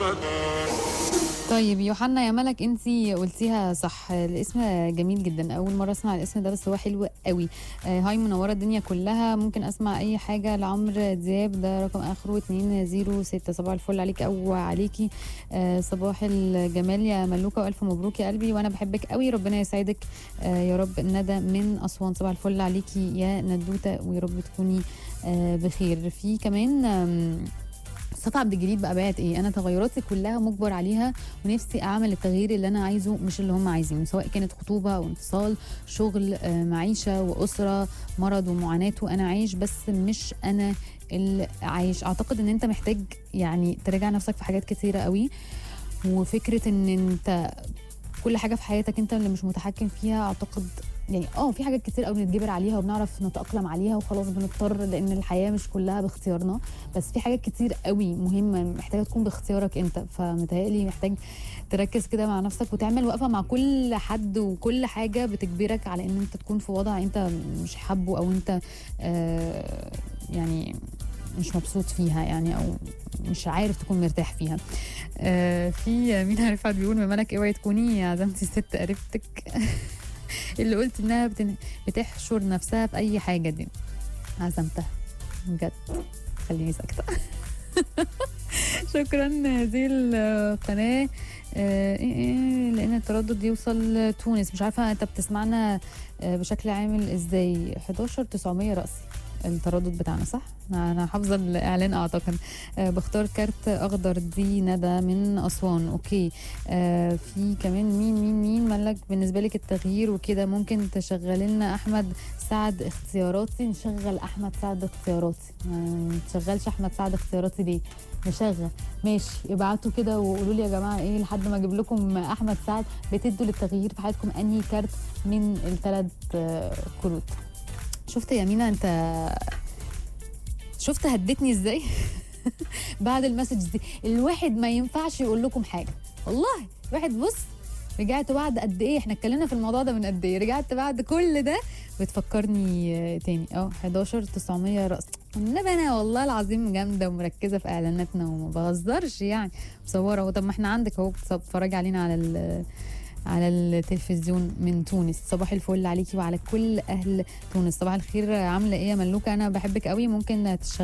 محمد طيب يوحنا يا ملك انت قلتيها صح الاسم جميل جدا اول مره اسمع الاسم ده بس هو حلو قوي آه، هاي منوره الدنيا كلها ممكن اسمع اي حاجه لعمرو دياب ده رقم اخره 206 صباح الفل عليك او عليكي آه، صباح الجمال يا ملوكه والف مبروك يا قلبي وانا بحبك قوي ربنا يسعدك آه، يا رب ندى من اسوان صباح الفل عليكي يا ندوته ويا رب تكوني آه، بخير في كمان آم، مصطفى عبد الجليل بقى بعت ايه انا تغيراتي كلها مجبر عليها ونفسي اعمل التغيير اللي انا عايزه مش اللي هم عايزينه سواء كانت خطوبه او انفصال شغل آه، معيشه واسره مرض ومعاناه وانا عايش بس مش انا اللي عايش اعتقد ان انت محتاج يعني تراجع نفسك في حاجات كتيره قوي وفكره ان انت كل حاجه في حياتك انت اللي مش متحكم فيها اعتقد يعني اه في حاجات كتير قوي بنتجبر عليها وبنعرف نتاقلم عليها وخلاص بنضطر لان الحياه مش كلها باختيارنا بس في حاجات كتير قوي مهمه محتاجه تكون باختيارك انت فمتهيألي محتاج تركز كده مع نفسك وتعمل وقفه مع كل حد وكل حاجه بتجبرك على ان انت تكون في وضع انت مش حابه او انت آه يعني مش مبسوط فيها يعني او مش عارف تكون مرتاح فيها آه في مين رفعت بيقول مالك اوعي تكوني عزمتي ست قريبتك اللي قلت انها بتن... بتحشر نفسها في اي حاجه دي عزمتها بجد خليني ساكته شكرا هذه القناه آه، ايه ايه لان التردد يوصل تونس مش عارفه انت بتسمعنا آه، بشكل عامل ازاي 11 900 رأسي التردد بتاعنا صح؟ انا حافظه الاعلان اعتقد آه بختار كارت اخضر دي ندى من اسوان اوكي آه في كمان مين مين مين مالك بالنسبه لك التغيير وكده ممكن تشغلي لنا احمد سعد اختياراتي نشغل احمد سعد اختياراتي ما نشغلش احمد سعد اختياراتي ليه نشغل ماشي ابعتوا كده وقولوا لي يا جماعه ايه لحد ما اجيب لكم احمد سعد بتدوا للتغيير في حياتكم انهي كارت من الثلاث كروت شفت يا مينا انت شفت هدتني ازاي بعد المسج دي الواحد ما ينفعش يقول لكم حاجه والله الواحد بص رجعت بعد قد ايه احنا اتكلمنا في الموضوع ده من قد ايه رجعت بعد كل ده بتفكرني آه، تاني اه 11 900 راس النبي انا والله العظيم جامده ومركزه في اعلاناتنا وما بهزرش يعني مصوره طب ما احنا عندك اهو بتتفرج علينا على ال- على التلفزيون من تونس صباح الفل عليكي وعلى كل اهل تونس صباح الخير عامله ايه يا ملوكه انا بحبك قوي ممكن تشغلي